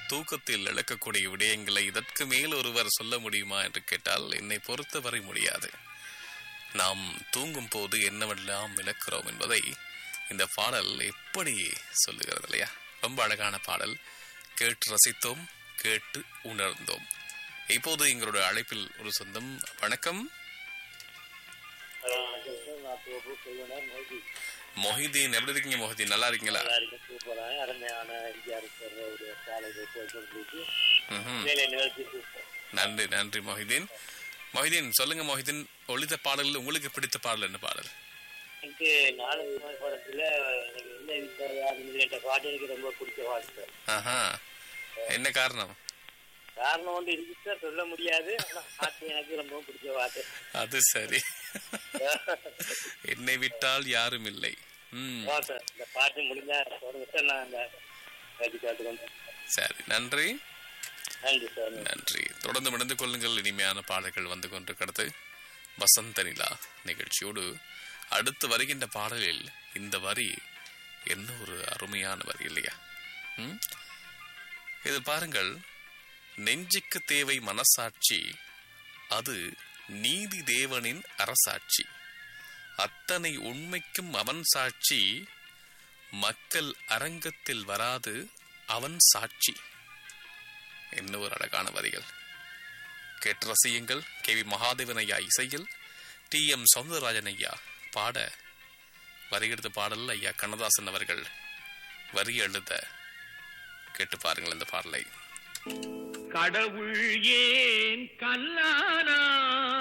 தூக்கத்தில் இழக்கக்கூடிய விடயங்களை இதற்கு மேல் ஒருவர் சொல்ல முடியுமா என்று கேட்டால் என்னை பொறுத்தவரை முடியாது நாம் தூங்கும் போது என்னவெல்லாம் இழக்கிறோம் என்பதை இந்த பாடல் எப்படி சொல்லுகிறது இல்லையா ரொம்ப அழகான பாடல் கேட்டு ரசித்தோம் கேட்டு உணர்ந்தோம் இப்போது எங்களுடைய அழைப்பில் ஒரு சொந்தம் வணக்கம் ஹலோ வணக்கம் சார் நான் பிரபு செல்வனார் மோதி மொஹிதீன் எப்படி இருக்கீங்க மொஹிதீன் நல்லா இருக்கீங்களா நல்லா இருக்கு சூப்பராக அருமையான எம்ஜிஆர் சார் ஒரு சாலை போயிட்டு ம்ஹும். மேலே நிகழ்ச்சி சூப்பர் நன்றி நன்றி மொஹிதீன் மொஹிதீன் சொல்லுங்க மொஹிதீன் ஒளித்த பாடலில் உங்களுக்கு பிடித்த பாடல் என்ன பாடல் எனக்கு நாலு விமான படத்துல எனக்கு என்ன விசாரி அப்படிங்கிற பாட்டு எனக்கு ரொம்ப பிடிச்ச பாட்டு சார் ஆஹா என்ன காரணம் காரணம் வந்து இருக்கு சார் சொல்ல முடியாது ஆனா பாட்டு எனக்கு ரொம்ப பிடிச்ச பாட்டு அது சரி என்னை விட்டால் யாரும் இல்லை ம் ஆ சார் இந்த பாட்டு முடிஞ்சா ஒரு சார் நான் அந்த கட்சி காட்டுக்கு வந்து சரி நன்றி நன்றி சார் நன்றி தொடர்ந்து மணந்து கொள்ளுங்கள் இனிமையான பாடல்கள் வந்து கொண்டிருக்கிறது வசந்த நிலா நிகழ்ச்சியோடு அடுத்து வருகின்ற பாடலில் இந்த வரி என்ன ஒரு அருமையான வரி இல்லையா ம்? இது பாருங்கள் நெஞ்சுக்கு தேவை மனசாட்சி அது நீதி தேவனின் அரசாட்சி அத்தனை உண்மைக்கும் அவன் சாட்சி மக்கள் அரங்கத்தில் வராது அவன் சாட்சி என்ன ஒரு அழகான வரிகள் கேட்டு ரசியுங்கள் கே வி மகாதேவன் ஐயா இசையில் டி எம் சௌந்தரராஜன் ஐயா பாட வரிகெடுத்த பாடல் ஐயா கண்ணதாசன் அவர்கள் வரி எழுத கேட்டு பாருங்கள் இந்த பாடலை கடவுள் ஏன் கல்லானார்